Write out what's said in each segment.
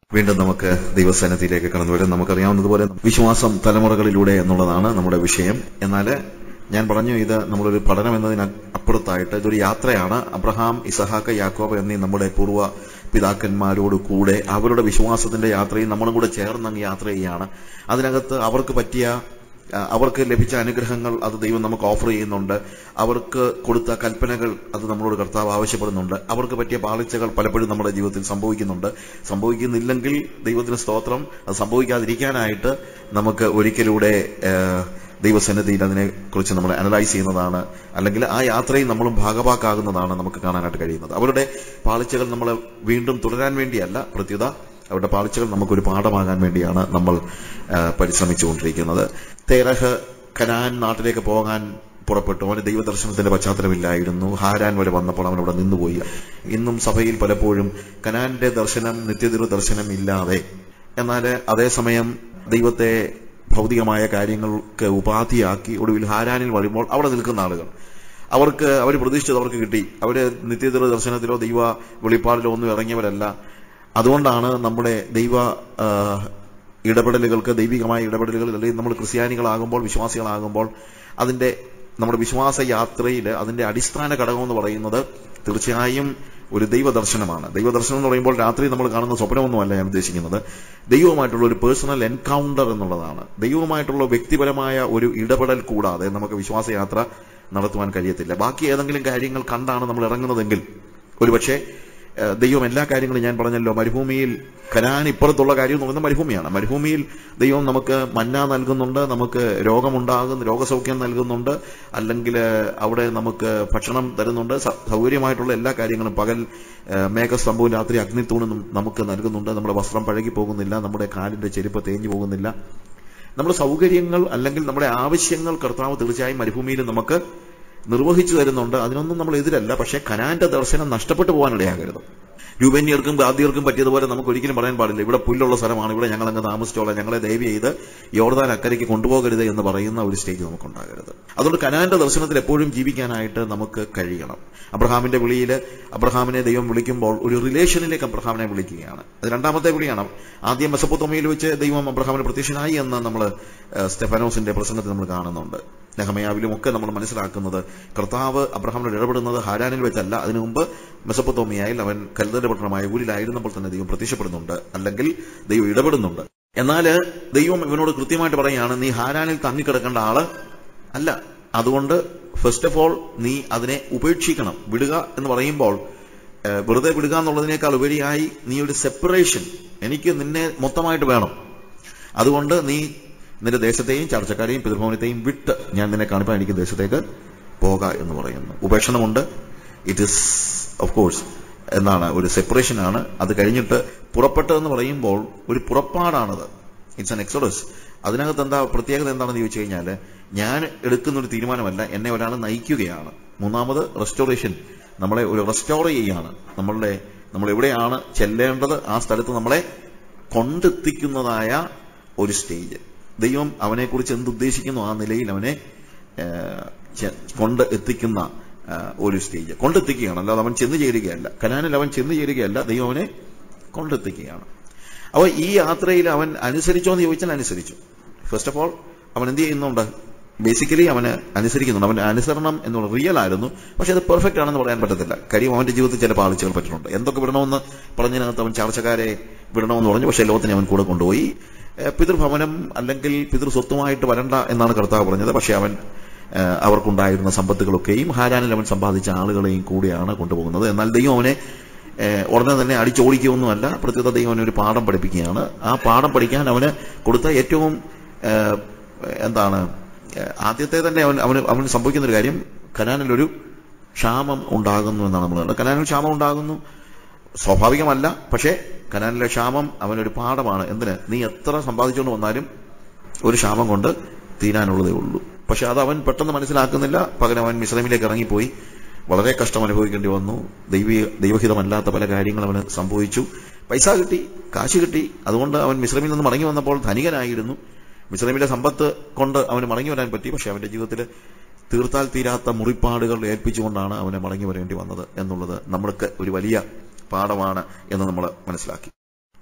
വീണ്ടും നമുക്ക് ദൈവസന്നിധിയിലേക്ക് കടന്നു വരും നമുക്കറിയാവുന്നതുപോലെ വിശ്വാസം തലമുറകളിലൂടെ എന്നുള്ളതാണ് നമ്മുടെ വിഷയം എന്നാൽ ഞാൻ പറഞ്ഞു ഇത് നമ്മളൊരു പഠനം എന്നതിന് അപ്പുറത്തായിട്ട് ഇതൊരു യാത്രയാണ് അബ്രഹാം ഇസഹാക്ക് യാക്കോബ് എന്നീ നമ്മുടെ പൂർവ്വ പിതാക്കന്മാരോട് കൂടെ അവരുടെ വിശ്വാസത്തിന്റെ യാത്രയിൽ നമ്മളും കൂടെ ചേർന്ന് അങ്ങ് യാത്ര ചെയ്യുകയാണ് അതിനകത്ത് അവർക്ക് പറ്റിയ ആ, അവർക്ക് ലഭിച്ച അനുഗ്രഹങ്ങൾ അത് ദൈവം നമുക്ക് ഓഫർ ചെയ്യുന്നുണ്ട് അവർക്ക് കൊടുത്ത കൽപ്പനകൾ അത് നമ്മളോട് കർത്താവ് ആവശ്യപ്പെടുന്നുണ്ട് അവർക്ക് പറ്റിയ പാളിച്ചകൾ പലപ്പോഴും നമ്മുടെ ജീവിതത്തിൽ സംഭവിക്കുന്നുണ്ട് സംഭവിക്കുന്നില്ലെങ്കിൽ ദൈവത്തിന് സ്തോത്രം അത് സംഭവിക്കാതിരിക്കാനായിട്ട് നമുക്ക് ഒരിക്കലൂടെ ആ, ദൈവസന്നിധിയിൽ അതിനെക്കുറിച്ച് നമ്മൾ അനലൈസ് ചെയ്യുന്നതാണ് അല്ലെങ്കിൽ ആ യാത്രയിൽ നമ്മളും ഭാഗഭാക്കാകുന്നതാണ് നമുക്ക് കാണാനായിട്ട് കഴിയുന്നത് അവരുടെ പാളിച്ചകൾ നമ്മൾ വീണ്ടും തുടരാൻ വേണ്ടിയല്ല പ്രത്യുത അവരുടെ പാളിച്ചകൾ നമുക്കൊരു പാഠമാകാൻ വേണ്ടിയാണ് നമ്മൾ ആ, പരിശ്രമിച്ചുകൊണ്ടിരിക്കുന്നത് തേരഹ് കനാൻ നാട്ടിലേക്ക് പോകാൻ പുറപ്പെട്ടു അവന് ദൈവദർശനത്തിന്റെ പശ്ചാത്തലമില്ലായിരുന്നു ഹാരാൻ വരെ വന്നപ്പോൾ അവൻ അവിടെ നിന്നുപോയി ഇന്നും സഭയിൽ പലപ്പോഴും കനാന്റെ ദർശനം നിത്യതിരു ദർശനം ഇല്ലാതെ എന്നാൽ അതേസമയം ദൈവത്തെ ഭൗതികമായ കാര്യങ്ങൾക്ക് ഉപാധിയാക്കി ഒടുവിൽ ഹാരാനിൽ വരുമ്പോൾ അവിടെ നിൽക്കുന്ന ആളുകൾ അവർക്ക് അവർ പ്രതീക്ഷിച്ചത് അവർക്ക് കിട്ടി അവര് നിത്യതിര ദർശനത്തിലോ ദൈവ വെളിപ്പാടിലോ ഒന്നും ഇറങ്ങിയവരല്ല അതുകൊണ്ടാണ് നമ്മുടെ ദൈവ ആ, ഇടപെടലുകൾക്ക് ദൈവികമായ ഇടപെടലുകൾ അല്ലെങ്കിൽ നമ്മൾ ക്രിസ്ത്യാനികളാകുമ്പോൾ വിശ്വാസികളാകുമ്പോൾ അതിന്റെ നമ്മുടെ വിശ്വാസ യാത്രയിൽ അതിന്റെ അടിസ്ഥാന ഘടകം എന്ന് പറയുന്നത് തീർച്ചയായും ഒരു ദൈവദർശനമാണ് ദൈവദർശനം എന്ന് പറയുമ്പോൾ രാത്രി നമ്മൾ കാണുന്ന സ്വപ്നമൊന്നുമല്ല ഞാൻ ഉദ്ദേശിക്കുന്നത് ദൈവവുമായിട്ടുള്ള ഒരു പേഴ്സണൽ എൻകൗണ്ടർ എന്നുള്ളതാണ് ദൈവവുമായിട്ടുള്ള വ്യക്തിപരമായ ഒരു ഇടപെടൽ കൂടാതെ നമുക്ക് വിശ്വാസയാത്ര നടത്തുവാൻ കഴിയത്തില്ല ബാക്കി ഏതെങ്കിലും കാര്യങ്ങൾ കണ്ടാണ് നമ്മൾ ഇറങ്ങുന്നതെങ്കിൽ ഒരുപക്ഷെ ഏഹ്, ദൈവം എല്ലാ കാര്യങ്ങളും ഞാൻ പറഞ്ഞല്ലോ മരുഭൂമിയിൽ കനാൻ ഇപ്പുറത്തുള്ള കാര്യം എന്ന് പറയുന്നത് മരുഭൂമിയാണ് മരുഭൂമിയിൽ ദൈവം നമുക്ക് മന്ന നൽകുന്നുണ്ട് നമുക്ക് രോഗമുണ്ടാകുന്ന രോഗസൗഖ്യം നൽകുന്നുണ്ട് അല്ലെങ്കിൽ അവിടെ നമുക്ക് ഭക്ഷണം തരുന്നുണ്ട് സ- സൗകര്യമായിട്ടുള്ള എല്ലാ കാര്യങ്ങളും പകൽ ഏഹ്, മേഘസ്തംഭവും രാത്രി അഗ്നിത്തൂണും നമുക്ക് നൽകുന്നുണ്ട് നമ്മുടെ വസ്ത്രം പഴകി പോകുന്നില്ല നമ്മുടെ കാലിന്റെ ചെരുപ്പ് തേഞ്ഞു പോകുന്നില്ല നമ്മുടെ സൗകര്യങ്ങൾ അല്ലെങ്കിൽ നമ്മുടെ ആവശ്യങ്ങൾ കർത്താവ് തീർച്ചയായും മരുഭൂമിയിൽ നമുക്ക് നിർവഹിച്ചു തരുന്നുണ്ട് അതിനൊന്നും നമ്മൾ എതിരല്ല പക്ഷേ കനാന്റെ ദർശനം നഷ്ടപ്പെട്ടു പോകാനിടയാകരുത് രൂപന്യർക്കും ഗാദ്യർക്കും പറ്റിയതുപോലെ നമുക്ക് ഒരിക്കലും പറയാൻ പാടില്ല ഇവിടെ പുല്ലുള്ള സ്ഥലമാണ് ഇവിടെ ഞങ്ങൾ അങ്ങ് താമസിച്ചോളാം ഞങ്ങളെ ദയവ് ചെയ്ത് യോർദാൻ അക്കരയ്ക്ക് കൊണ്ടുപോകരുത് എന്ന് പറയുന്ന ഒരു സ്റ്റേജ് നമുക്കുണ്ടാകരുത് അതുകൊണ്ട് കനാന്റെ ദർശനത്തിൽ എപ്പോഴും ജീവിക്കാനായിട്ട് നമുക്ക് കഴിയണം അബ്രഹാമിന്റെ വിളിയിൽ അബ്രഹാമിനെ ദൈവം വിളിക്കുമ്പോൾ ഒരു റിലേഷനിലേക്ക് അബ്രഹാമിനെ വിളിക്കുകയാണ് അത് രണ്ടാമത്തെ വിളിയാണ് ആദ്യം മെസപ്പൊത്തോമയിൽ വെച്ച് ദൈവം അബ്രഹാമിന് പ്രത്യക്ഷനായി എന്ന് നമ്മൾ സ്റ്റെഫനോസിന്റെ പ്രസംഗത്തിൽ നമ്മൾ കാണുന്നുണ്ട് നെഹമയാവിലും ഒക്കെ നമ്മൾ മനസ്സിലാക്കുന്നത് കർത്താവ് അബ്രഹാമിനോട് ഇടപെടുന്നത് ഹാരാനിൽ വെച്ചല്ല അതിനു മുമ്പ് മെസപ്പൊത്തോമിയായിൽ അവൻ കൽദന്റെ പട്ടണമായ ഊരിലായിരുന്നപ്പോൾ തന്നെ ദൈവം പ്രത്യക്ഷപ്പെടുന്നുണ്ട് അല്ലെങ്കിൽ ദൈവം ഇടപെടുന്നുണ്ട് എന്നാൽ ദൈവം ഇവനോട് കൃത്യമായിട്ട് പറയുകയാണ് നീ ഹാരാനിൽ തങ്ങിക്കിടക്കേണ്ട ആള് അല്ല അതുകൊണ്ട് ഫസ്റ്റ് ഓഫ് ഓൾ നീ അതിനെ ഉപേക്ഷിക്കണം വിടുക എന്ന് പറയുമ്പോൾ ഏഹ്, വെറുതെ വിടുക എന്നുള്ളതിനേക്കാൾ ഉപരിയായി നീ ഒരു സെപ്പറേഷൻ എനിക്ക് നിന്നെ മൊത്തമായിട്ട് വേണം അതുകൊണ്ട് നീ നിന്റെ ദേശത്തെയും ചർച്ചക്കാരെയും പിതൃഭവനത്തെയും വിട്ട് ഞാൻ നിന്നെ കാണിപ്പാൻ എനിക്ക് ദേശത്തേക്ക് പോക എന്ന് പറയുന്നു ഉപേക്ഷണമുണ്ട് ഇറ്റ് ഇസ് ഓഫ് കോഴ്സ് എന്താണ് ഒരു സെപ്പറേഷൻ ആണ് അത് കഴിഞ്ഞിട്ട് പുറപ്പെട്ടതെന്ന് പറയുമ്പോൾ ഒരു പുറപ്പാടാണത് ഇറ്റ്സ് ആൻ എക്സോഡസ് അതിനകത്ത് എന്താ പ്രത്യേകത എന്താണെന്ന് ചോദിച്ചു കഴിഞ്ഞാൽ ഞാൻ എടുക്കുന്ന ഒരു തീരുമാനമല്ല എന്നെ ഒരാൾ നയിക്കുകയാണ് മൂന്നാമത് റെസ്റ്റോറേഷൻ നമ്മളെ ഒരു റെസ്റ്റോർ ചെയ്യുകയാണ് നമ്മളുടെ നമ്മൾ എവിടെയാണ് ചെല്ലേണ്ടത് ആ സ്ഥലത്ത് നമ്മളെ കൊണ്ടെത്തിക്കുന്നതായ ഒരു സ്റ്റേജ് ദൈവം അവനെക്കുറിച്ച് എന്തുദ്ദേശിക്കുന്നു ആ നിലയിൽ അവനെ ഏഹ്, ചെ- കൊണ്ട് എത്തിക്കുന്ന ഏഹ്, ഒരു സ്റ്റേജ് കൊണ്ടെത്തിക്കുകയാണ് അല്ലാതെ അവൻ ചെന്ന് ചേരുകയല്ല കനാനിൽ അവൻ ചെന്ന് ചേരുകയല്ല ദൈവം അവനെ കൊണ്ടെത്തിക്കുകയാണ് അപ്പോൾ ഈ യാത്രയിൽ അവൻ അനുസരിച്ചോ എന്ന് ചോദിച്ചാൽ അനുസരിച്ചു ഫസ്റ്റ് ഓഫ് ഓൾ അവൻ എന്ത് ചെയ്യുന്നുണ്ട് ബേസിക്കലി അവന് അനുസരിക്കുന്നുണ്ട് അവന്റെ അനുസരണം എന്നുള്ള റിയൽ ആയിരുന്നു പക്ഷെ അത് പെർഫെക്റ്റ് ആണെന്ന് പറയാൻ പറ്റത്തില്ല കാര്യം അവന്റെ ജീവിതത്തിൽ ചില പാളിച്ചകൾ പറ്റുന്നുണ്ട് എന്തൊക്കെ വിടണമെന്ന് പറഞ്ഞതിനകത്ത് അവൻ ചർച്ചക്കാരെ വിടണമെന്ന് പറഞ്ഞു പക്ഷെ ലോകത്തിനെ അവൻ കൂടെ കൊണ്ടുപോയി ഏഹ് പിതൃഭവനം അല്ലെങ്കിൽ പിതൃസ്വത്തുമായിട്ട് വരണ്ട എന്നാണ് കർത്താവ് പറഞ്ഞത് പക്ഷെ അവൻ ഏഹ് അവർക്കുണ്ടായിരുന്ന സമ്പത്തുകളൊക്കെയും ഹാരാനിൽ അവൻ സമ്പാദിച്ച ആളുകളെയും കൂടിയാണ് കൊണ്ടുപോകുന്നത് എന്നാൽ ദൈവം അവനെ ഏഹ് ഉടനെ തന്നെ അടിച്ചോടിക്കുകയൊന്നുമല്ല പ്രത്യേകത ദൈവം അവനെ ഒരു പാഠം പഠിപ്പിക്കുകയാണ് ആ പാഠം പഠിക്കാൻ അവന് കൊടുത്ത ഏറ്റവും ഏഹ്, എന്താണ് ഏഹ്, ആദ്യത്തെ തന്നെ അവൻ അവന് അവന് സംഭവിക്കുന്ന ഒരു കാര്യം കനാനിലൊരു ക്ഷാമം ഉണ്ടാകുന്നു എന്നാണ് നമ്മൾ കണ്ടത് കനാനിൽ ക്ഷാമം ഉണ്ടാകുന്നു സ്വാഭാവികമല്ല പക്ഷേ കനാനിലെ ക്ഷാമം അവനൊരു പാഠമാണ് എന്തിന് നീ എത്ര സമ്പാദിച്ചുകൊണ്ട് വന്നാലും ഒരു ക്ഷാമം കൊണ്ട് തീരാനുള്ളതേ ഉള്ളൂ പക്ഷെ അത് അവൻ പെട്ടെന്ന് മനസ്സിലാക്കുന്നില്ല പകരം അവൻ മിശ്രമിലേക്ക് ഇറങ്ങിപ്പോയി വളരെ കഷ്ടം അനുഭവിക്കേണ്ടി വന്നു ദൈവീയ ദൈവഹിതമല്ലാത്ത പല കാര്യങ്ങൾ അവന് സംഭവിച്ചു പൈസ കിട്ടി കാശ് കിട്ടി അതുകൊണ്ട് അവൻ മിശ്രമിൽ നിന്ന് മടങ്ങി വന്നപ്പോൾ ധനികനായിരുന്നു മിശ്രമിലെ സമ്പത്ത് കൊണ്ട് അവന് മടങ്ങി വരാൻ പറ്റി പക്ഷെ അവന്റെ ജീവിതത്തിൽ തീർത്താൽ തീരാത്ത മുറിപ്പാടുകൾ ഏൽപ്പിച്ചുകൊണ്ടാണ് അവന് മടങ്ങി വരേണ്ടി വന്നത് എന്നുള്ളത് നമ്മൾക്ക് ഒരു വലിയ പാഠമാണ് എന്ന് നമ്മൾ മനസ്സിലാക്കി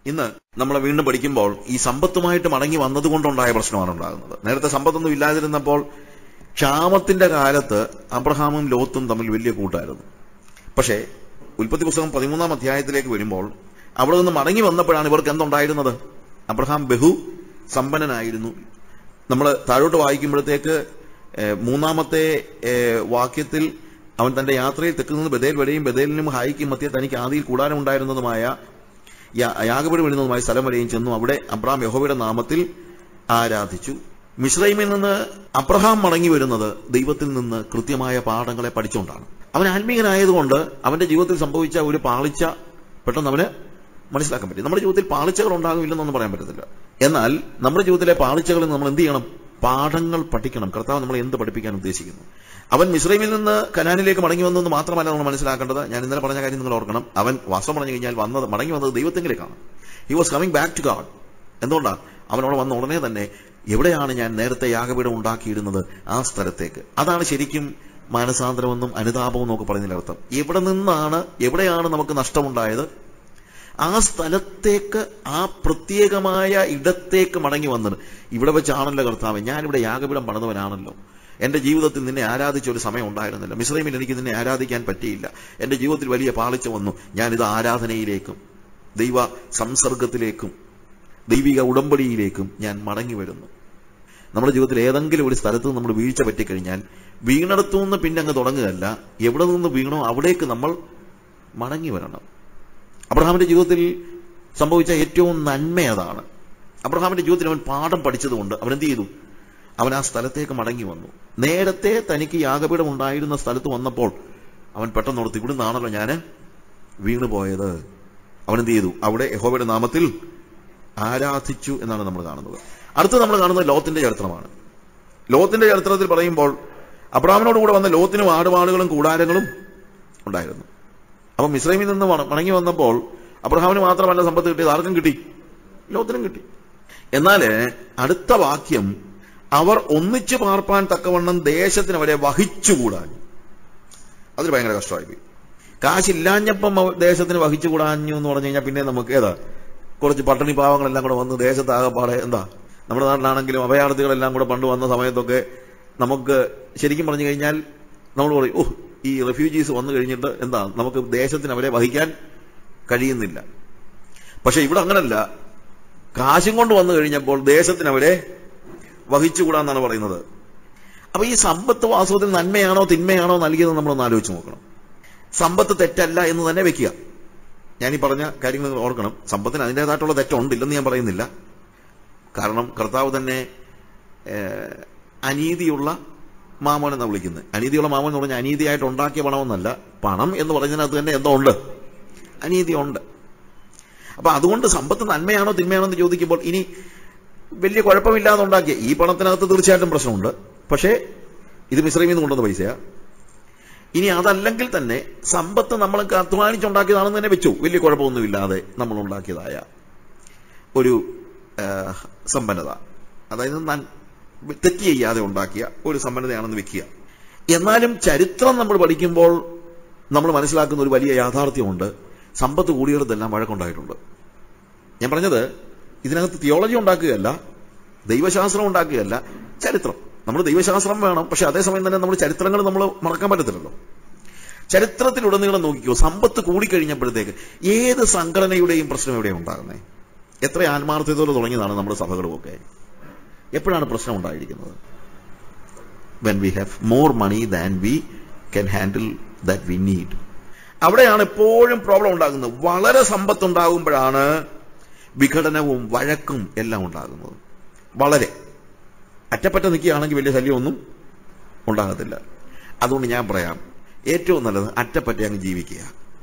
ഇന്ന് നമ്മൾ വീണ്ടും പഠിക്കുമ്പോൾ ഈ സമ്പത്തുമായിട്ട് മടങ്ങി വന്നതുകൊണ്ടുണ്ടായ പ്രശ്നമാണ് ഉണ്ടാകുന്നത് നേരത്തെ സമ്പത്തൊന്നും ഇല്ലാതിരുന്നപ്പോൾ ക്ഷാമത്തിന്റെ കാലത്ത് അബ്രഹാമും ലോത്തും തമ്മിൽ വലിയ കൂട്ടായിരുന്നു പക്ഷേ ഉൽപ്പത്തി പുസ്തകം പതിമൂന്നാം അധ്യായത്തിലേക്ക് വരുമ്പോൾ അവിടെ നിന്ന് മടങ്ങി വന്നപ്പോഴാണ് ഇവർക്ക് എന്തുണ്ടായിരുന്നത് അബ്രഹാം ബഹു സമ്പന്നനായിരുന്നു നമ്മൾ താഴോട്ട് വായിക്കുമ്പോഴത്തേക്ക് ഏഹ്, മൂന്നാമത്തെ ഏഹ്, വാക്യത്തിൽ അവൻ തന്റെ യാത്രയിൽ തെക്ക് നിന്ന് ബദേൽ വരെയും ബദേലിനും ഹായിക്കും മധ്യ തനിക്ക് ആദിയിൽ കൂടാരമുണ്ടായിരുന്നതുമായ യാ- യാഗപടി വരുന്നതുമായ സ്ഥലം വരെയും ചെന്നു അവിടെ അബ്രാം യഹോവയുടെ നാമത്തിൽ ആരാധിച്ചു മിശ്രൈമിൽ നിന്ന് അബ്രഹാം മടങ്ങി വരുന്നത് ദൈവത്തിൽ നിന്ന് കൃത്യമായ പാഠങ്ങളെ പഠിച്ചുകൊണ്ടാണ് അവൻ ആത്മീയനായതുകൊണ്ട് അവന്റെ ജീവിതത്തിൽ സംഭവിച്ച ഒരു പാളിച്ച പെട്ടെന്ന് അവന് മനസ്സിലാക്കാൻ പറ്റും നമ്മുടെ ജീവിതത്തിൽ പാളിച്ചകൾ ഉണ്ടാകുമില്ലെന്നൊന്നും പറയാൻ പറ്റത്തില്ല എന്നാൽ നമ്മുടെ ജീവിതത്തിലെ പാളിച്ചകളിൽ നമ്മൾ എന്ത് ചെയ്യണം പാഠങ്ങൾ പഠിക്കണം കർത്താവ് നമ്മളെ എന്ത് പഠിപ്പിക്കാൻ ഉദ്ദേശിക്കുന്നു അവൻ മിശ്രൈമിൽ നിന്ന് കനാനിലേക്ക് മടങ്ങി വന്നെന്ന് മാത്രമല്ല നമ്മൾ മനസ്സിലാക്കേണ്ടത് ഞാൻ ഇന്നലെ പറഞ്ഞ കാര്യം നിങ്ങൾ ഓർക്കണം അവൻ വാസം പറഞ്ഞു കഴിഞ്ഞാൽ വന്നത് മടങ്ങി വന്നത് ദൈവത്തെങ്കിലേക്കാണ് he was coming back to God എന്തുകൊണ്ടാണ് അവനോട് വന്ന ഉടനെ തന്നെ എവിടെയാണ് ഞാൻ നേരത്തെ യാഗപീഠം ഉണ്ടാക്കിയിരുന്നത് ആ സ്ഥലത്തേക്ക് അതാണ് ശരിക്കും മാനസാന്തരമെന്നും അനുതാപമെന്നും ഒക്കെ പറയുന്നതിന്റെ അർത്ഥം എവിടെ നിന്നാണ് എവിടെയാണ് നമുക്ക് നഷ്ടമുണ്ടായത് ആ സ്ഥലത്തേക്ക് ആ പ്രത്യേകമായ ഇടത്തേക്ക് മടങ്ങി വന്നത് ഇവിടെ വെച്ചാണല്ലോ കർത്താവ് ഞാനിവിടെ യാഗപീഠം പണിതവനാണല്ലോ എന്റെ ജീവിതത്തിൽ നിന്നെ ആരാധിച്ച ഒരു സമയം ഉണ്ടായിരുന്നില്ല മിശ്രമിൽ എനിക്ക് നിന്നെ ആരാധിക്കാൻ പറ്റിയില്ല എന്റെ ജീവിതത്തിൽ വലിയ പാളിച്ച വന്നു ഞാനിത് ആരാധനയിലേക്കും ദൈവ സംസർഗത്തിലേക്കും ദൈവിക ഉടമ്പടിയിലേക്കും ഞാൻ മടങ്ങി വരുന്നു നമ്മുടെ ജീവിതത്തിൽ ഏതെങ്കിലും ഒരു സ്ഥലത്ത് നമ്മൾ വീഴ്ച പറ്റിക്കഴിഞ്ഞാൽ വീണിടത്തു നിന്ന് പിന്നെ അങ്ങ് തുടങ്ങുകയല്ല എവിടെ നിന്ന് വീണോ അവിടേക്ക് നമ്മൾ മടങ്ങി വരണം അബ്രഹാമിന്റെ ജീവിതത്തിൽ സംഭവിച്ച ഏറ്റവും നന്മ അതാണ് അബ്രഹാമിന്റെ ജീവിതത്തിൽ അവൻ പാഠം പഠിച്ചതുകൊണ്ട് അവൻ എന്ത് ചെയ്തു അവൻ ആ സ്ഥലത്തേക്ക് മടങ്ങി വന്നു നേരത്തെ തനിക്ക് യാഗപീഠം ഉണ്ടായിരുന്ന സ്ഥലത്ത് വന്നപ്പോൾ അവൻ പെട്ടെന്ന് ഓർത്ത് ഇവിടുന്നാണല്ലോ ഞാൻ വീണുപോയത് അവൻ എന്ത് ചെയ്തു അവിടെ യഹോവയുടെ നാമത്തിൽ ആരാധിച്ചു എന്നാണ് നമ്മൾ കാണുന്നത് അടുത്ത് നമ്മൾ കാണുന്നത് ലോത്തിന്റെ ചരിത്രമാണ് ലോത്തിന്റെ ചരിത്രത്തിൽ പറയുമ്പോൾ അബ്രാമിനോട് കൂടെ വന്ന ലോത്തിനും ആടുപാടുകളും കൂടാരങ്ങളും ഉണ്ടായിരുന്നു അപ്പൊ മിശ്രൈമിൽ നിന്ന് മട- മടങ്ങി വന്നപ്പോൾ അബ്രഹാമിന് മാത്രമല്ല സമ്പത്ത് കിട്ടിയത് ആർക്കും കിട്ടി ലോത്തിനും കിട്ടി എന്നാല് അടുത്ത വാക്യം അവർ ഒന്നിച്ചു പാർപ്പാൻ തക്കവണ്ണം ദേശത്തിന് അവരെ വഹിച്ചുകൂടാൻ അതൊരു ഭയങ്കര കഷ്ടമായി പോയി കാശില്ലാഞ്ഞപ്പം അവ- ദേശത്തിന് വഹിച്ചുകൂടാഞ്ഞു എന്ന് പറഞ്ഞു കഴിഞ്ഞാൽ പിന്നെ നമുക്ക് ഏതാ കുറച്ച് പട്ടിണി പാവങ്ങളെല്ലാം കൂടെ വന്ന് ദേശത്താകപ്പാടെ എന്താ നമ്മുടെ നാട്ടിലാണെങ്കിലും അഭയാർത്ഥികളെല്ലാം കൂടെ പണ്ട് വന്ന സമയത്തൊക്കെ നമുക്ക് ശരിക്കും പറഞ്ഞു കഴിഞ്ഞാൽ നമ്മൾ പറയും ഓ ഈ റെഫ്യൂജീസ് വന്നു കഴിഞ്ഞിട്ട് എന്താ നമുക്ക് ദേശത്തിന് അവരെ വഹിക്കാൻ കഴിയുന്നില്ല പക്ഷെ ഇവിടെ അങ്ങനല്ല കാശും കൊണ്ട് വന്നു കഴിഞ്ഞപ്പോൾ ദേശത്തിന് അവരെ വഹിച്ചുകൂടാന്നാണ് പറയുന്നത് അപ്പൊ ഈ സമ്പത്ത് വാസ്തവത്തിൽ നന്മയാണോ തിന്മയാണോ നൽകിയതെന്ന് നമ്മളൊന്ന് ആലോചിച്ച് നോക്കണം സമ്പത്ത് തെറ്റല്ല എന്ന് തന്നെ വെക്കുക ഞാൻ ഈ പറഞ്ഞ കാര്യങ്ങൾ നിങ്ങൾ ഓർക്കണം സമ്പത്തിന് അതിൻ്റെതായിട്ടുള്ള തെറ്റുണ്ട് ഇല്ലെന്ന് ഞാൻ പറയുന്നില്ല കാരണം കർത്താവ് തന്നെ ഏഹ്, അനീതിയുള്ള മാമോൻ എന്നാണ് വിളിക്കുന്നത് അനീതിയുള്ള മാമോൻ എന്ന് പറഞ്ഞാൽ അനീതിയായിട്ട് ഉണ്ടാക്കിയ പണമെന്നല്ല പണം എന്ന് പറഞ്ഞതിനകത്ത് തന്നെ എന്തോ ഉണ്ട് അനീതി ഉണ്ട് അപ്പൊ അതുകൊണ്ട് സമ്പത്ത് നന്മയാണോ തിന്മയാണോ എന്ന് ചോദിക്കുമ്പോൾ ഇനി വലിയ കുഴപ്പമില്ലാതെ ഉണ്ടാക്കിയ ഈ പണത്തിനകത്ത് തീർച്ചയായിട്ടും പ്രശ്നമുണ്ട് പക്ഷേ ഇത് മിശ്രമിൽ നിന്ന് കൊണ്ടുവന്ന പൈസയാ ഇനി അതല്ലെങ്കിൽ തന്നെ സമ്പത്ത് നമ്മൾ അധ്വാനിച്ചുണ്ടാക്കിയതാണെന്ന് തന്നെ വെച്ചു വലിയ കുഴപ്പമൊന്നുമില്ലാതെ നമ്മൾ ഉണ്ടാക്കിയതായ ഒരു ആ, സമ്പന്നത അതായത് നൻ- തെറ്റ് ചെയ്യാതെ ഉണ്ടാക്കിയ ഒരു സമ്പന്നതയാണെന്ന് വെക്കുക എന്നാലും ചരിത്രം നമ്മൾ പഠിക്കുമ്പോൾ നമ്മൾ മനസ്സിലാക്കുന്ന ഒരു വലിയ യാഥാർത്ഥ്യമുണ്ട് സമ്പത്ത് കൂടിയിടത്തെല്ലാം വഴക്കുണ്ടായിട്ടുണ്ട് ഞാൻ പറഞ്ഞത് ഇതിനകത്ത് തിയോളജി ഉണ്ടാക്കുകയല്ല ദൈവശാസ്ത്രം ഉണ്ടാക്കുകയല്ല ചരിത്രം നമ്മൾ ദൈവശാസ്ത്രം വേണം പക്ഷെ അതേസമയം തന്നെ നമ്മൾ ചരിത്രങ്ങൾ നമ്മൾ മറക്കാൻ പറ്റത്തില്ലല്ലോ ചരിത്രത്തിലുടനീളം നോക്കിക്കോ സമ്പത്ത് കൂടിക്കഴിഞ്ഞപ്പോഴത്തേക്ക് ഏത് സംഘടനയുടെയും പ്രശ്നം എവിടെയാണ് ഉണ്ടാകുന്നത് എത്ര ആത്മാർത്ഥതയോടെ തുടങ്ങിയതാണ് നമ്മുടെ സഭകളുമൊക്കെ എപ്പോഴാണ് പ്രശ്നം ഉണ്ടായിരിക്കുന്നത് when we have more money than we can handle that we need അവിടെയാണ് എപ്പോഴും പ്രോബ്ലം ഉണ്ടാകുന്നത് വളരെ സമ്പത്ത് ഉണ്ടാകുമ്പോഴാണ് വിഘടനവും വഴക്കും എല്ലാം ഉണ്ടാകുന്നത് വളരെ അറ്റപ്പറ്റ നിൽക്കുകയാണെങ്കിൽ വലിയ ശല്യമൊന്നും ഉണ്ടാകത്തില്ല അതുകൊണ്ട് ഞാൻ പറയാം ഏറ്റവും നല്ലത് അറ്റപ്പറ്റ അങ്ങ് ജീവിക്കുക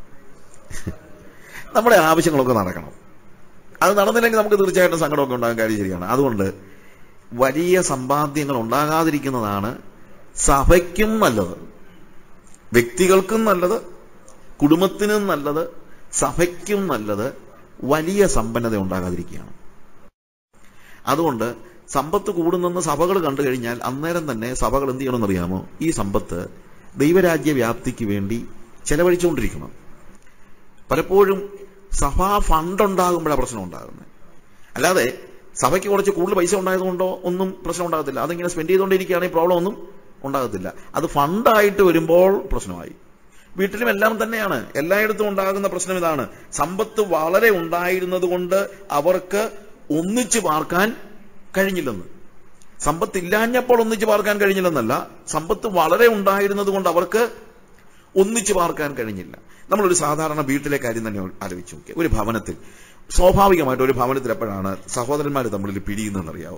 നമ്മുടെ ആവശ്യങ്ങളൊക്കെ നടക്കണം അത് നടന്നില്ലെങ്കിൽ നമുക്ക് തീർച്ചയായിട്ടും സങ്കടമൊക്കെ ഉണ്ടാകാൻ കാര്യം ശരിയാണ് അതുകൊണ്ട് വലിയ സമ്പാദ്യങ്ങൾ ഉണ്ടാകാതിരിക്കുന്നതാണ് സഭയ്ക്കും നല്ലത് വ്യക്തികൾക്കും നല്ലത് കുടുംബത്തിനും നല്ലത് സഭയ്ക്കും നല്ലത് വലിയ സമ്പന്നത ഉണ്ടാകാതിരിക്കുകയാണ് അതുകൊണ്ട് സമ്പത്ത് കൂടുന്നെന്ന് സഭകൾ കണ്ടു കഴിഞ്ഞാൽ അന്നേരം തന്നെ സഭകൾ എന്ത് ചെയ്യണമെന്നറിയാമോ ഈ സമ്പത്ത് ദൈവരാജ്യ വ്യാപ്തിക്ക് വേണ്ടി ചെലവഴിച്ചുകൊണ്ടിരിക്കണം പലപ്പോഴും സഭാ ഫണ്ട് ഉണ്ടാകുമ്പോഴാണ് പ്രശ്നം ഉണ്ടാകുന്നത് അല്ലാതെ സഭയ്ക്ക് കുറച്ച് കൂടുതൽ പൈസ ഉണ്ടായതുകൊണ്ടോ ഒന്നും പ്രശ്നം ഉണ്ടാകത്തില്ല അതിങ്ങനെ സ്പെൻഡ് ചെയ്തുകൊണ്ടിരിക്കുകയാണെങ്കിൽ പ്രോബ്ലം ഒന്നും ഉണ്ടാകത്തില്ല അത് ഫണ്ടായിട്ട് വരുമ്പോൾ പ്രശ്നമായി വീട്ടിലും എല്ലാം തന്നെയാണ് എല്ലായിടത്തും ഉണ്ടാകുന്ന പ്രശ്നം ഇതാണ് സമ്പത്ത് വളരെ ഉണ്ടായിരുന്നത് കൊണ്ട് അവർക്ക് ഒന്നിച്ചു പാർക്കാൻ കഴിഞ്ഞില്ലെന്ന് സമ്പത്ത് ഇല്ലാഞ്ഞപ്പോൾ ഒന്നിച്ചു പാർക്കാൻ കഴിഞ്ഞില്ലെന്നല്ല സമ്പത്ത് വളരെ ഉണ്ടായിരുന്നത് കൊണ്ട് അവർക്ക് ഒന്നിച്ചു പാർക്കാൻ കഴിഞ്ഞില്ല നമ്മളൊരു സാധാരണ വീട്ടിലെ കാര്യം തന്നെ ആലോചിച്ച് നോക്കിയ ഒരു ഭവനത്തിൽ സ്വാഭാവികമായിട്ട് ഒരു ഭവനത്തിൽ എപ്പോഴാണ് സഹോദരന്മാർ തമ്മിൽ പിരിയുന്നതെന്നറിയാവോ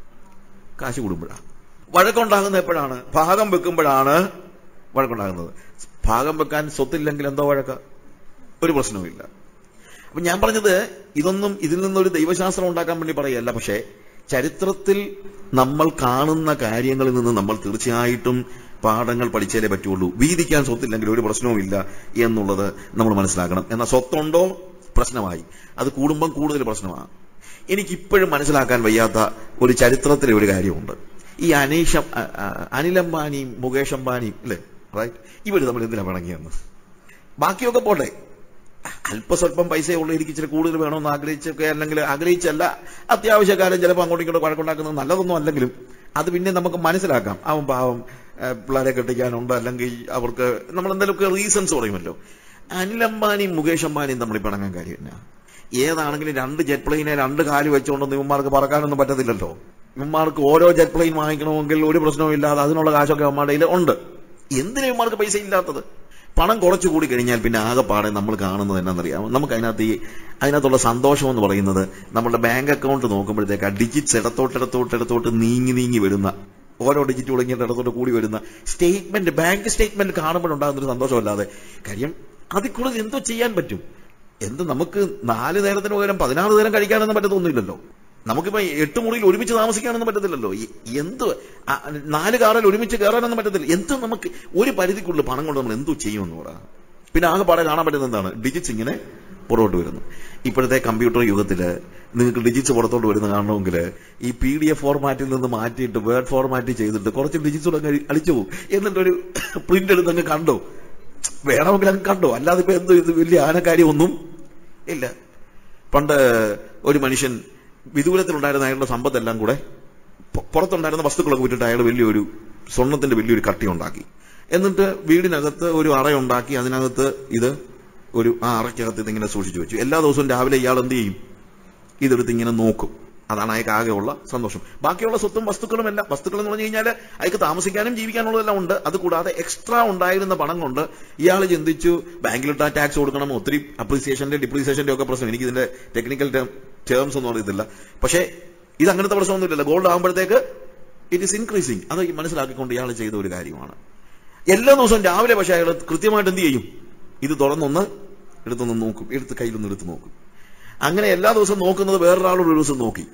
കാശ് കൂടുമ്പോഴാണ് വഴക്കുണ്ടാകുന്ന എപ്പോഴാണ് ഭാഗം വെക്കുമ്പോഴാണ് വഴക്കുണ്ടാകുന്നത് ഭാഗം വെക്കാൻ സ്വത്തില്ലെങ്കിൽ എന്തോ വഴക്ക ഒരു പ്രശ്നവുമില്ല അപ്പൊ ഞാൻ പറഞ്ഞത് ഇതൊന്നും ഇതിൽ നിന്നൊരു ദൈവശാസ്ത്രം ഉണ്ടാക്കാൻ വേണ്ടി പറയല്ല പക്ഷേ ചരിത്രത്തിൽ നമ്മൾ കാണുന്ന കാര്യങ്ങളിൽ നിന്ന് നമ്മൾ തീർച്ചയായിട്ടും പാഠങ്ങൾ പഠിച്ചാലേ പറ്റുള്ളൂ വീതിക്കാൻ സ്വത്തില്ലെങ്കിൽ ഒരു പ്രശ്നവുമില്ല എന്നുള്ളത് നമ്മൾ മനസ്സിലാക്കണം എന്നാൽ സ്വത്തുണ്ടോ പ്രശ്നമായി അത് കൂടുമ്പം കൂടുതൽ പ്രശ്നമാണ് എനിക്കിപ്പോഴും മനസ്സിലാക്കാൻ വയ്യാത്ത ഒരു ചരിത്രത്തിലെ ഒരു കാര്യമുണ്ട് ഈ അനീഷ അ- അ- അനിൽ അംബാനിയും മുകേഷ് അംബാനിയും അല്ലേ റൈറ്റ് ഇവർ തമ്മിൽ എന്തിനാ പിണങ്ങിയെന്ന് ബാക്കിയൊക്കെ പോട്ടെ അല്പസ്വല്പം പൈസ ഉള്ള എനിക്ക് ഇച്ചിരി കൂടുതൽ വേണമെന്ന് ആഗ്രഹിച്ചൊക്കെ അല്ലെങ്കിൽ ആഗ്രഹിച്ചല്ല അത്യാവശ്യക്കാരൻ ചിലപ്പോൾ അങ്ങോട്ടും ഇങ്ങോട്ടും വഴക്കുണ്ടാക്കുന്നത് നല്ലതൊന്നും അല്ലെങ്കിലും അത് പിന്നെ നമുക്ക് മനസ്സിലാക്കാം അവൻ പാവം ഏ, പിള്ളേരെ കെട്ടിക്കാനുണ്ട് അല്ലെങ്കിൽ അവർക്ക് നമ്മൾ എന്തെങ്കിലുമൊക്കെ റീസൺസ് പറയുമല്ലോ അനിൽ അംബാനിയും മുകേഷ് അംബാനിയും തമ്മിൽ പിണങ്ങാൻ കാര്യം എന്നാ ഏതാണെങ്കിലും രണ്ട് ജെറ്റ് പ്ലെയിനെ രണ്ട് കാല് വെച്ചുകൊണ്ടൊന്നും ഇവന്മാർക്ക് പറക്കാനൊന്നും പറ്റത്തില്ലല്ലോ ഇവന്മാർക്ക് ഓരോ ജെറ്റ് പ്ലെയിൻ വാങ്ങിക്കണമെങ്കിൽ ഒരു പ്രശ്നവും ഇല്ലാതെ അതിനുള്ള കാശൊക്കെ അവന്മാരുടെ കയ്യിൽ ഉണ്ട് എന്തിനാ ഇവന്മാർക്ക് പൈസ ഇല്ലാത്തത് പണം കുറച്ചു കൂടി കഴിഞ്ഞാൽ പിന്നെ ആകെപ്പാടെ നമ്മൾ കാണുന്നത് എന്നാണെന്നറിയാമോ നമുക്ക് അതിനകത്ത് ഈ അതിനകത്തുള്ള സന്തോഷം എന്ന് പറയുന്നത് നമ്മുടെ ബാങ്ക് അക്കൗണ്ട് നോക്കുമ്പോഴത്തേക്ക് ആ ഡിജിറ്റ്സ് ഇടത്തോട്ട് ഇടത്തോട്ട് ഇടത്തോട്ട് നീങ്ങി നീങ്ങി വരുന്ന ഓരോ ഡിജിറ്റ് തുടങ്ങിയിട്ട് ഇടത്തോട്ട് കൂടി വരുന്ന സ്റ്റേറ്റ്മെന്റ് ബാങ്ക് സ്റ്റേറ്റ്മെന്റ് കാണുമ്പോഴുണ്ടാകുന്ന ഒരു സന്തോഷമല്ലാതെ കാര്യം അതിൽ കൂടുതൽ എന്തോ ചെയ്യാൻ പറ്റും എന്ത് നമുക്ക് നാല് നേരത്തിന് പകരം പതിനാറ് നേരം കഴിക്കാനൊന്നും പറ്റത്തൊന്നുമില്ലല്ലോ നമുക്കിപ്പോ എട്ട് മുറിയിൽ ഒരുമിച്ച് താമസിക്കാനൊന്നും പറ്റത്തില്ലല്ലോ ഈ എന്ത് ആ, നാല് കാറിൽ ഒരുമിച്ച് കയറാനൊന്നും പറ്റത്തില്ല എന്ത് നമുക്ക് ഒരു പരിധിക്കുള്ളിൽ പണം കൊണ്ട് നമ്മൾ എന്തോ ചെയ്യുമെന്ന് പറ പിന്നെ ആകെ പാടെ കാണാൻ പറ്റുന്ന എന്താണ് ഡിജിറ്റ്സ് ഇങ്ങനെ പുറകോട്ട് വരുന്നു ഇപ്പോഴത്തെ കമ്പ്യൂട്ടർ യുഗത്തില് നിങ്ങൾക്ക് ഡിജിറ്റ്സ് പുറത്തോട്ട് വരുന്ന കാണണമെങ്കിൽ ഈ പി ഡി എഫ് ഫോർമാറ്റിൽ നിന്ന് മാറ്റിയിട്ട് വേർഡ് ഫോർമാറ്റ് ചെയ്തിട്ട് കുറച്ച് ഡിജിറ്റ്സ് കൂടെ അങ്ങ് അടിച്ചു പോകും എന്നിട്ടൊരു പ്രിന്റ് എടുത്ത് അങ്ങ് കണ്ടോ വേണമെങ്കിൽ അങ്ങ് കണ്ടോ അല്ലാതെ ഇപ്പൊ എന്തോ ഇത് വലിയ ആനക്കാര്യം ഒന്നും ഇല്ല പണ്ട് ഒരു മനുഷ്യൻ വിദൂരത്തിലുണ്ടായിരുന്ന അയാളുടെ സമ്പത്തെല്ലാം കൂടെ പൊ- പുറത്തുണ്ടായിരുന്ന വസ്തുക്കളൊക്കെ വിട്ടിട്ട് അയാൾ വലിയൊരു സ്വർണത്തിന്റെ വലിയൊരു കട്ടി ഉണ്ടാക്കി എന്നിട്ട് വീടിനകത്ത് ഒരു അറയുണ്ടാക്കി അതിനകത്ത് ഇത് ഒരു ആ അറയ്ക്കകത്ത് ഇതിങ്ങനെ സൂക്ഷിച്ചു വെച്ചു എല്ലാ ദിവസവും രാവിലെ ഇയാൾ എന്ത് ചെയ്യും ഇതെടുത്ത് ഇങ്ങനെ നോക്കും അതാണ് അയാൾക്ക് ആകെയുള്ള സന്തോഷം ബാക്കിയുള്ള സ്വത്തും വസ്തുക്കളും എല്ലാം വസ്തുക്കൾ എന്ന് പറഞ്ഞു കഴിഞ്ഞാൽ അയാൾക്ക് താമസിക്കാനും ജീവിക്കാനുള്ളതെല്ലാം ഉണ്ട് അത് കൂടാതെ എക്സ്ട്രാ ഉണ്ടായിരുന്ന പണം കൊണ്ട് ഇയാൾ ചിന്തിച്ചു ബാങ്കിലിട്ടാ ടാക്സ് കൊടുക്കണം ഒത്തിരി അപ്രീസിയേഷന്റെ ഡിപ്രീസിയേഷന്റെ ഒക്കെ പ്രശ്നം എനിക്ക് ഇതിന്റെ ടെക്നിക്കൽ ടേംസ് ഒന്നും അറിയത്തില്ല പക്ഷേ ഇത് അങ്ങനത്തെ പ്രശ്നമൊന്നുമില്ലല്ലോ ഗോൾഡ് ആകുമ്പോഴത്തേക്ക് ഇറ്റ് ഇസ് ഇൻക്രീസിങ് അത് ഈ മനസ്സിലാക്കിക്കൊണ്ട് ഇയാൾ ചെയ്ത ഒരു കാര്യമാണ് എല്ലാ ദിവസവും രാവിലെ പക്ഷേ അയാൾ കൃത്യമായിട്ട് എന്ത് ചെയ്യും ഇത് തുറന്നൊന്ന് എടുത്തൊന്ന് നോക്കും എടുത്ത് കയ്യിലൊന്ന് എടുത്ത് നോക്കും അങ്ങനെ എല്ലാ ദിവസവും നോക്കുന്നത് വേറൊരാളോട് ഒരു ദിവസം നോക്കി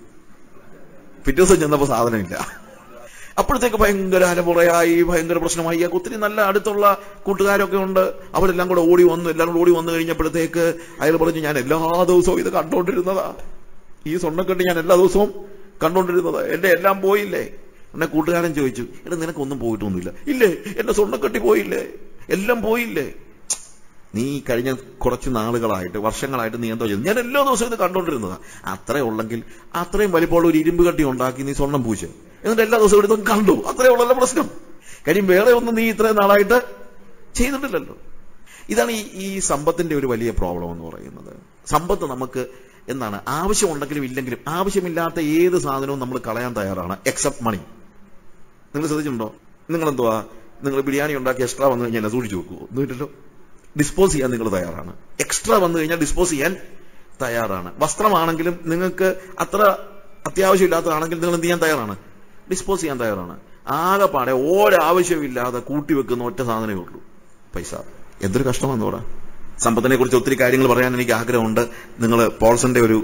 പിറ്റേ ദിവസം ചെന്നപ്പോൾ സാധനമില്ല അപ്പോഴത്തേക്ക് ഭയങ്കര അലമുറയായി ഭയങ്കര പ്രശ്നമായി ഇയാൾക്ക് ഒത്തിരി നല്ല അടുത്തുള്ള കൂട്ടുകാരൊക്കെ ഉണ്ട് അവരെല്ലാം കൂടെ ഓടി വന്നു എല്ലാവരും കൂടെ ഓടി വന്നു കഴിഞ്ഞപ്പോഴത്തേക്ക് അയാൾ പറഞ്ഞു ഞാൻ എല്ലാ ദിവസവും ഇത് കണ്ടോണ്ടിരുന്നതാ ഈ സ്വർണ്ണക്കെട്ട് ഞാൻ എല്ലാ ദിവസവും കണ്ടോണ്ടിരുന്നത് എന്റെ എല്ലാം പോയില്ലേ എന്നെ കൂട്ടുകാരൻ ചോദിച്ചു എടാ നിനക്കൊന്നും പോയിട്ടൊന്നുമില്ല ഇല്ലേ എന്റെ സ്വർണ്ണക്കെട്ടി പോയില്ലേ എല്ലാം പോയില്ലേ നീ കഴിഞ്ഞ കുറച്ച് നാളുകളായിട്ട് വർഷങ്ങളായിട്ട് നീ എന്തോ ചെയ്തു ഞാൻ എല്ലാ ദിവസവും ഇത് കണ്ടോണ്ടിരുന്നതാ അത്രേ ഉള്ളെങ്കിൽ അത്രയും വലിപ്പമുള്ള ഒരു ഇരുമ്പ് കട്ടി ഉണ്ടാക്കി നീ സ്വർണം പൂച്ച് എന്നിട്ട് എല്ലാ ദിവസവും ഇതൊക്കെ കണ്ടു അത്രേ ഉള്ളല്ലോ പ്രശ്നം കാര്യം വേറെ ഒന്നും നീ ഇത്രയും നാളായിട്ട് ചെയ്തിട്ടില്ലല്ലോ ഇതാണ് ഈ ഈ സമ്പത്തിന്റെ ഒരു വലിയ പ്രോബ്ലം എന്ന് പറയുന്നത് സമ്പത്ത് നമുക്ക് എന്താണ് ആവശ്യമുണ്ടെങ്കിലും ഇല്ലെങ്കിലും ആവശ്യമില്ലാത്ത ഏത് സാധനവും നമ്മൾ കളയാൻ തയ്യാറാണ് എക്സെപ്റ്റ് മണി നിങ്ങൾ ശ്രദ്ധിച്ചിട്ടുണ്ടോ നിങ്ങൾ എന്തുവാ നിങ്ങൾ ബിരിയാണി ഉണ്ടാക്കി എക്സ്ട്രാ വന്നു കഴിഞ്ഞാൽ എന്നെ സൂക്ഷിച്ചു വെക്കുമോ ഒന്നുമില്ലല്ലോ ഡിസ്പോസ് ചെയ്യാൻ നിങ്ങൾ തയ്യാറാണ് എക്സ്ട്രാ വന്നു കഴിഞ്ഞാൽ ഡിസ്പോസ് ചെയ്യാൻ തയ്യാറാണ് വസ്ത്രമാണെങ്കിലും നിങ്ങൾക്ക് അത്ര അത്യാവശ്യമില്ലാത്തതാണെങ്കിൽ നിങ്ങൾ എന്ത് ചെയ്യാൻ തയ്യാറാണ് ഡിസ്പോസ് ചെയ്യാൻ തയ്യാറാണ് ആകെപ്പാടെ ഒരാവശ്യമില്ലാതെ കൂട്ടി വെക്കുന്ന ഒറ്റ സാധനമേ ഉള്ളൂ പൈസ എന്തൊരു കഷ്ടമാണെന്ന് പറ സമ്പത്തിനെ കുറിച്ച് ഒത്തിരി കാര്യങ്ങൾ പറയാൻ എനിക്ക് ആഗ്രഹമുണ്ട് നിങ്ങൾ പോൾസന്റെ ഒരു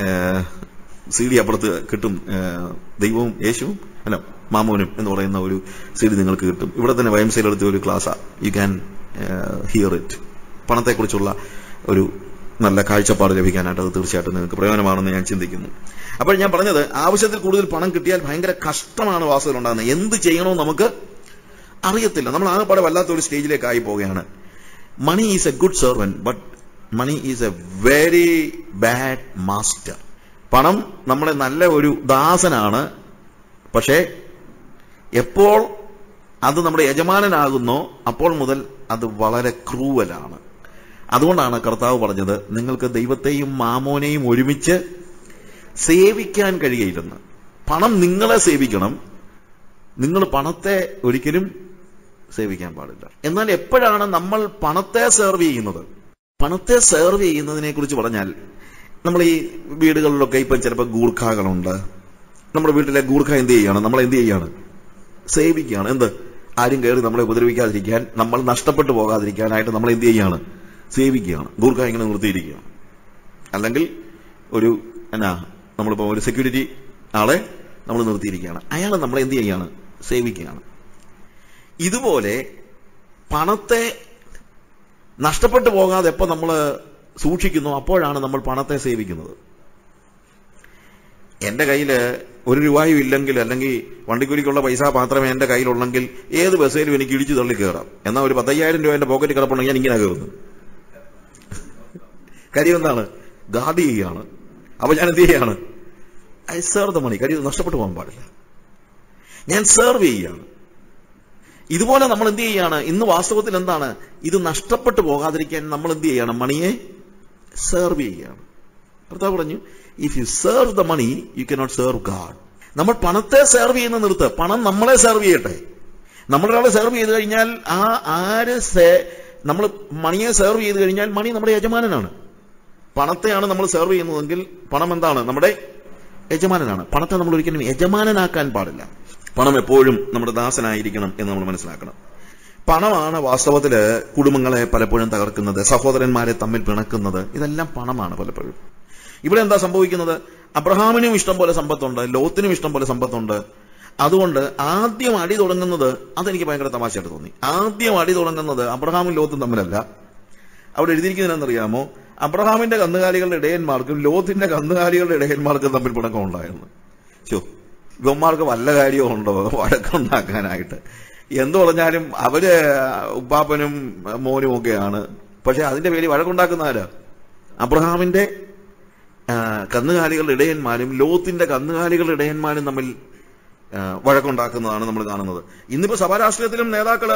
സി ഡി അപ്പുറത്ത് കിട്ടും ഏഹ്, ദൈവവും യേശുവും അല്ല മാമോനും എന്ന് പറയുന്ന ഒരു സി ഡി നിങ്ങൾക്ക് കിട്ടും ഇവിടെ തന്നെ വൈംസയിൽ എടുത്ത ഒരു ക്ലാസ്സാ യു ക്യാൻ ഹിയർ ഇറ്റ് പണത്തെക്കുറിച്ചുള്ള ഒരു നല്ല കാഴ്ചപ്പാട് ലഭിക്കാനായിട്ട് അത് തീർച്ചയായിട്ടും നിങ്ങൾക്ക് പ്രയോജനമാണെന്ന് ഞാൻ ചിന്തിക്കുന്നു അപ്പോൾ ഞാൻ പറഞ്ഞത് ആവശ്യത്തിൽ കൂടുതൽ പണം കിട്ടിയാൽ ഭയങ്കര കഷ്ടമാണ് വാസ്തവത്തിൽ ഉണ്ടാകുന്നത് എന്ത് ചെയ്യണമെന്ന് നമുക്ക് അറിയത്തില്ല നമ്മൾ ആകെപ്പാടെ വല്ലാത്ത ഒരു സ്റ്റേജിലേക്കായി പോവുകയാണ് money is a good servant but money is a very bad master പണം നമ്മുടെ നല്ല ഒരു ദാസനാണ് പക്ഷേ എപ്പോൾ അത് നമ്മുടെ യജമാനനാകുന്നോ അപ്പോൾ മുതൽ അത് വളരെ ക്രൂവലാണ് അതുകൊണ്ടാണ് കർത്താവ് പറഞ്ഞത് നിങ്ങൾക്ക് ദൈവത്തെയും മാമോനെയും ഒരുമിച്ച് സേവിക്കാൻ കഴിയയില്ലെന്ന് പണം നിങ്ങളെ സേവിക്കണം നിങ്ങൾ പണത്തെ ഒരിക്കലും സേവിക്കാൻ പാടില്ല എന്നാൽ എപ്പോഴാണ് നമ്മൾ പണത്തെ സെർവ് ചെയ്യുന്നത് പണത്തെ സെർവ് ചെയ്യുന്നതിനെ കുറിച്ച് പറഞ്ഞാൽ നമ്മൾ ഈ വീടുകളിലൊക്കെ ഇപ്പം ചിലപ്പോൾ ഗൂർഖാകളുണ്ട് നമ്മുടെ വീട്ടിലെ ഗൂർഖ എന്ത് ചെയ്യാണ് നമ്മൾ എന്ത് ചെയ്യാണ് സേവിക്കുകയാണ് എന്ത് ആരും കയറി നമ്മളെ ഉപദ്രവിക്കാതിരിക്കാൻ നമ്മൾ നഷ്ടപ്പെട്ടു പോകാതിരിക്കാനായിട്ട് നമ്മൾ എന്ത് ചെയ്യാണ് സേവിക്കുകയാണ് ഗൂർഖ ഇങ്ങനെ നിർത്തിയിരിക്കുകയാണ് അല്ലെങ്കിൽ ഒരു എന്നാ നമ്മളിപ്പോൾ ഒരു സെക്യൂരിറ്റി ആളെ നമ്മൾ നിർത്തിയിരിക്കുകയാണ് അയാൾ നമ്മളെ എന്ത് ചെയ്യാണ് സേവിക്കുകയാണ് ഇതുപോലെ പണത്തെ നഷ്ടപ്പെട്ടു പോകാതെ എപ്പോൾ നമ്മൾ സൂക്ഷിക്കുന്നു അപ്പോഴാണ് നമ്മൾ പണത്തെ സേവിക്കുന്നത് എന്റെ കയ്യിൽ ഒരു രൂപയും ഇല്ലെങ്കിൽ അല്ലെങ്കിൽ വണ്ടിക്കൂലിക്കുള്ള പൈസ മാത്രമേ എന്റെ കയ്യിലുള്ളെങ്കിൽ ഏത് ബസ്സിലും എനിക്ക് ഇടിച്ചു തള്ളി കയറാം എന്നാൽ ഒരു പത്തയ്യായിരം രൂപ എന്റെ പോക്കറ്റിൽ കിടപ്പുണ്ടെങ്കിൽ ഞാൻ ഇങ്ങനെ കയറുന്നു കാര്യം എന്താണ് ഗാർഡ് ചെയ്യുകയാണ് അപ്പൊ ഞാൻ എന്ത് ചെയ്യാണ് ഐ സെർവ് ദ മണി കാര്യം ഇത് നഷ്ടപ്പെട്ടു പോകാൻ പാടില്ല ഞാൻ സെർവ് ചെയ്യുകയാണ് ഇതുപോലെ നമ്മൾ എന്ത് ചെയ്യാണ് ഇന്ന് വാസ്തവത്തിൽ എന്താണ് ഇത് നഷ്ടപ്പെട്ടു പോകാതിരിക്കാൻ നമ്മൾ എന്ത് ചെയ്യണം മണിയെ സെർവ് ചെയ്യുകയാണ് കർത്താവ് പറഞ്ഞു if you serve the money you cannot serve God നമ്മൾ പണത്തെ സെർവ് ചെയ്യുന്ന നിർത്ത് പണം നമ്മളെ സെർവ് ചെയ്യട്ടെ നമ്മളൊരാളെ സെർവ് ചെയ്ത് കഴിഞ്ഞാൽ ആ ആര് നമ്മൾ മണിയെ സെർവ് ചെയ്ത് കഴിഞ്ഞാൽ മണി നമ്മുടെ യജമാനനാണ് പണത്തെയാണ് നമ്മൾ സെർവ് ചെയ്യുന്നതെങ്കിൽ പണം എന്താണ് നമ്മുടെ യജമാനനാണ് പണത്തെ നമ്മൾ ഒരിക്കലും യജമാനനാക്കാൻ പാടില്ല പണം എപ്പോഴും നമ്മുടെ ദാസനായിരിക്കണം എന്ന് നമ്മൾ മനസ്സിലാക്കണം പണമാണ് വാസ്തവത്തില് കുടുംബങ്ങളെ പലപ്പോഴും തകർക്കുന്നത് സഹോദരന്മാരെ തമ്മിൽ പിണക്കുന്നത് ഇതെല്ലാം പണമാണ് പലപ്പോഴും ഇവിടെ എന്താ സംഭവിക്കുന്നത് അബ്രഹാമിനും ഇഷ്ടം പോലെ സമ്പത്തുണ്ട് ലോത്തിനും ഇഷ്ടം പോലെ സമ്പത്തുണ്ട് അതുകൊണ്ട് ആദ്യം അടി തുടങ്ങുന്നത് അതെനിക്ക് ഭയങ്കര തമാശയായിട്ട് തോന്നി ആദ്യം അടി തുടങ്ങുന്നത് അബ്രഹാമും ലോത്തും തമ്മിലല്ല അവിടെ എഴുതിയിരിക്കുന്നതെന്നറിയാമോ അബ്രഹാമിന്റെ കന്നുകാലികളുടെ ഇടയന്മാർക്കും ലോത്തിന്റെ കന്നുകാലികളുടെ ഇടയന്മാർക്കും തമ്മിൽ പിണക്കം ഉണ്ടായിരുന്നു ചോ ഇവന്മാർക്ക് വല്ല കാര്യവും ഉണ്ടോ വഴക്കുണ്ടാക്കാനായിട്ട് എന്തു പറഞ്ഞാലും അവര് ഉപ്പാപ്പനും മോനും ഒക്കെയാണ് പക്ഷെ അതിന്റെ പേര് വഴക്കുണ്ടാക്കുന്ന ആരാ അബ്രഹാമിന്റെ കന്നുകാലികളുടെ ഇടയന്മാരും ലോത്തിന്റെ കന്നുകാലികളുടെ ഇടയന്മാരും തമ്മിൽ വഴക്കുണ്ടാക്കുന്നതാണ് നമ്മൾ കാണുന്നത് ഇന്നിപ്പോ സഭാരാഷ്ട്രീയത്തിലും നേതാക്കള്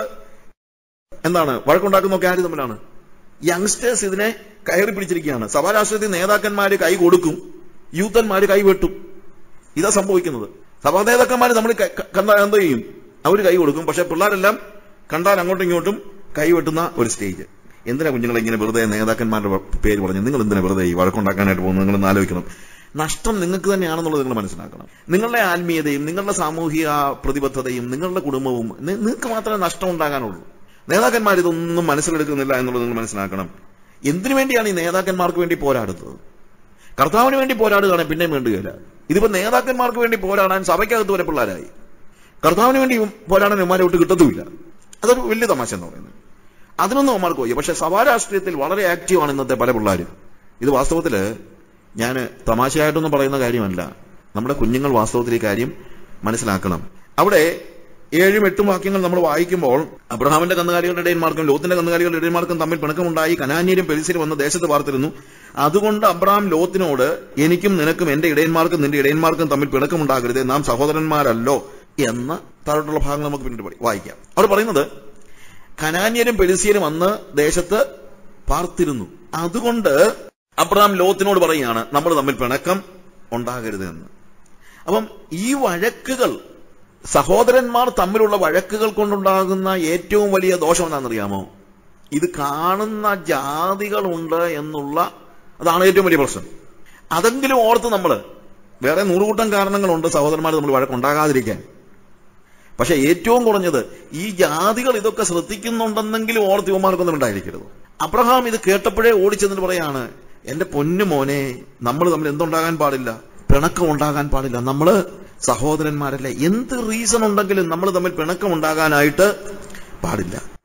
എന്താണ് വഴക്കുണ്ടാക്കുന്നൊക്കെ ആര് തമ്മിലാണ് യങ്സ്റ്റേഴ്സ് ഇതിനെ കയറി പിടിച്ചിരിക്കുകയാണ് സഭാരാഷ്ട്രീയത്തിൽ നേതാക്കന്മാര് കൈ കൊടുക്കും യൂത്തന്മാര് കൈ വെട്ടും ഇതാ സംഭവിക്കുന്നത് സഭാ നേതാക്കന്മാർ നമ്മൾ കണ്ടാൽ എന്ത് ചെയ്യും അവർ കൈ കൊടുക്കും പക്ഷെ പിള്ളേരെല്ലാം കണ്ടാൽ അങ്ങോട്ടും ഇങ്ങോട്ടും കൈ വെട്ടുന്ന ഒരു സ്റ്റേജ് എന്തിനാ കുഞ്ഞുങ്ങളെ ഇങ്ങനെ വെറുതെ നേതാക്കന്മാരുടെ പേര് പറഞ്ഞു നിങ്ങൾ എന്തിനാ വെറുതെ ഈ വഴക്കുണ്ടാക്കാനായിട്ട് പോകുന്നത് നിങ്ങൾ ആലോചിക്കണം നഷ്ടം നിങ്ങൾക്ക് തന്നെയാണെന്നുള്ളത് നിങ്ങൾ മനസ്സിലാക്കണം നിങ്ങളുടെ ആത്മീയതയും നിങ്ങളുടെ സാമൂഹിക പ്രതിബദ്ധതയും നിങ്ങളുടെ കുടുംബവും നിങ്ങൾക്ക് മാത്രമേ നഷ്ടം ഉണ്ടാകാനുള്ളൂ നേതാക്കന്മാർ ഇതൊന്നും മനസ്സിലെടുക്കുന്നില്ല എന്നുള്ളത് നിങ്ങൾ മനസ്സിലാക്കണം എന്തിനു വേണ്ടിയാണ് ഈ നേതാക്കന്മാർക്ക് വേണ്ടി പോരാടുന്നത് കർത്താവിന് വേണ്ടി പോരാടുകയാണെങ്കിൽ പിന്നെയും വേണ്ടുകയില്ല ഇതിപ്പോ നേതാക്കന്മാർക്ക് വേണ്ടി പോരാടാൻ സഭയ്ക്കകത്ത് വരെ പിള്ളേരായി കർത്താവിന് വേണ്ടി പോരാടാൻ ഉമ്മാരെ വിട്ട് കിട്ടത്തുമില്ല അതൊരു വലിയ തമാശ എന്ന് പറയുന്നത് അതിനൊന്നും അമ്മമാർക്ക് പോയി പക്ഷെ സഭാരാഷ്ട്രീയത്തിൽ വളരെ ആക്റ്റീവാണ് ഇന്നത്തെ പല പിള്ളേരും ഇത് വാസ്തവത്തില് ഞാൻ തമാശയായിട്ടൊന്നും പറയുന്ന കാര്യമല്ല നമ്മുടെ കുഞ്ഞുങ്ങൾ വാസ്തവത്തിൽ ഈ കാര്യം മനസ്സിലാക്കണം അവിടെ ഏഴും എട്ടും വാക്യങ്ങൾ നമ്മൾ വായിക്കുമ്പോൾ അബ്രഹാമിന്റെ കന്നുകാലികളുടെ ഇടയന്മാർക്കും ലോത്തിന്റെ കന്നുകാലികളുടെ ഇടയന്മാർക്കും തമ്മിൽ പിണക്കമുണ്ടായി കനാന്യരും പെരിസിലും വന്ന് ദേശത്ത് പാർത്തിരുന്നു അതുകൊണ്ട് അബ്രഹാം ലോത്തിനോട് എനിക്കും നിനക്കും എന്റെ ഇടയന്മാർക്കും നിന്റെ ഇടയന്മാർക്കും തമ്മിൽ പിണക്കമുണ്ടാകരുത് നാം സഹോദരന്മാരല്ലോ എന്ന് താഴോട്ടുള്ള ഭാഗങ്ങൾ നമുക്ക് പിന്നീട് വായിക്കാം അവിടെ പറയുന്നത് കനാന്യരും പെരിസിയരും അന്ന് ദേശത്ത് പാർത്തിരുന്നു അതുകൊണ്ട് അബ്രഹാം ലോത്തിനോട് പറയുകയാണ് നമ്മൾ തമ്മിൽ പിണക്കം ഉണ്ടാകരുത് എന്ന് അപ്പം ഈ വഴക്കുകൾ സഹോദരന്മാർ തമ്മിലുള്ള വഴക്കുകൾ കൊണ്ടുണ്ടാകുന്ന ഏറ്റവും വലിയ ദോഷം എന്താണെന്നറിയാമോ ഇത് കാണുന്ന ജാതികളുണ്ട് എന്നുള്ള അതാണ് ഏറ്റവും വലിയ പ്രശ്നം അതെങ്കിലും ഓർത്ത് നമ്മൾ വേറെ നൂറുകൂട്ടം കാരണങ്ങളുണ്ട് സഹോദരന്മാർ നമ്മൾ വഴക്കുണ്ടാകാതിരിക്കാൻ പക്ഷെ ഏറ്റവും കുറഞ്ഞത് ഈ ജാതികൾ ഇതൊക്കെ ശ്രദ്ധിക്കുന്നുണ്ടെന്നെങ്കിലും ഓർത്ത് യുവമാർക്കൊന്നും ഉണ്ടായിരിക്കരുത് അബ്രഹാം ഇത് കേട്ടപ്പോഴേ ഓടിച്ചെന്നിട്ട് പറയാണ് എന്റെ പൊന്നു മോനെ നമ്മൾ തമ്മിൽ എന്തുണ്ടാകാൻ പാടില്ല പിണക്കം ഉണ്ടാകാൻ പാടില്ല നമ്മള് സഹോദരന്മാരല്ലേ എന്ത് റീസൺ ഉണ്ടെങ്കിലും നമ്മൾ തമ്മിൽ പിണക്കം ഉണ്ടാകാനായിട്ട് പാടില്ല